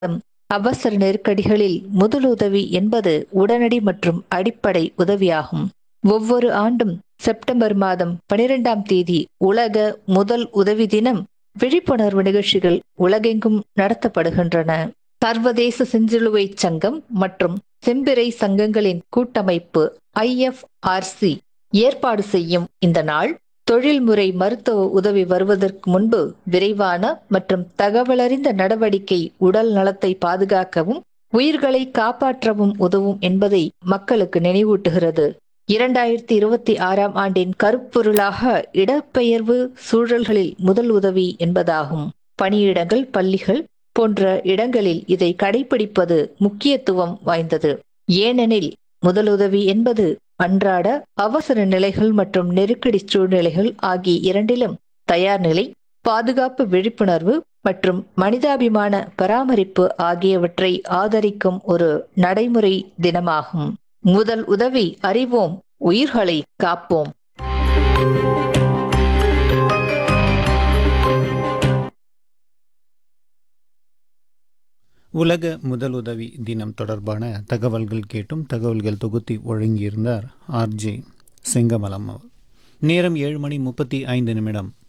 அவசர நெருக்கடிகளில் முதலுதவி என்பது உடனடி மற்றும் அடிப்படை உதவியாகும் ஒவ்வொரு ஆண்டும் செப்டம்பர் மாதம் பனிரெண்டாம் தேதி உலக முதல் உதவி தினம் விழிப்புணர்வு நிகழ்ச்சிகள் உலகெங்கும் நடத்தப்படுகின்றன சர்வதேச செஞ்சிலுவை சங்கம் மற்றும் செம்பிறை சங்கங்களின் கூட்டமைப்பு ஐஎஃப்ஆர்சி ஏற்பாடு செய்யும் இந்த நாள் தொழில்முறை மருத்துவ உதவி வருவதற்கு முன்பு விரைவான மற்றும் தகவலறிந்த நடவடிக்கை உடல் நலத்தை பாதுகாக்கவும் உயிர்களை காப்பாற்றவும் உதவும் என்பதை மக்களுக்கு நினைவூட்டுகிறது இரண்டாயிரத்தி இருபத்தி ஆறாம் ஆண்டின் கருப்பொருளாக இடப்பெயர்வு சூழல்களில் முதல் உதவி என்பதாகும் பணியிடங்கள் பள்ளிகள் போன்ற இடங்களில் இதை கடைபிடிப்பது முக்கியத்துவம் வாய்ந்தது ஏனெனில் முதலுதவி என்பது அன்றாட அவசர நிலைகள் மற்றும் நெருக்கடி சூழ்நிலைகள் ஆகிய இரண்டிலும் தயார் நிலை பாதுகாப்பு விழிப்புணர்வு மற்றும் மனிதாபிமான பராமரிப்பு ஆகியவற்றை ஆதரிக்கும் ஒரு நடைமுறை தினமாகும் முதல் உதவி அறிவோம் உயிர்களை காப்போம் உலக முதலுதவி தினம் தொடர்பான தகவல்கள் கேட்டும் தகவல்கள் தொகுத்தி வழங்கியிருந்தார் ஆர்ஜே செங்கமலம் அவர் நேரம் ஏழு மணி முப்பத்தி ஐந்து நிமிடம்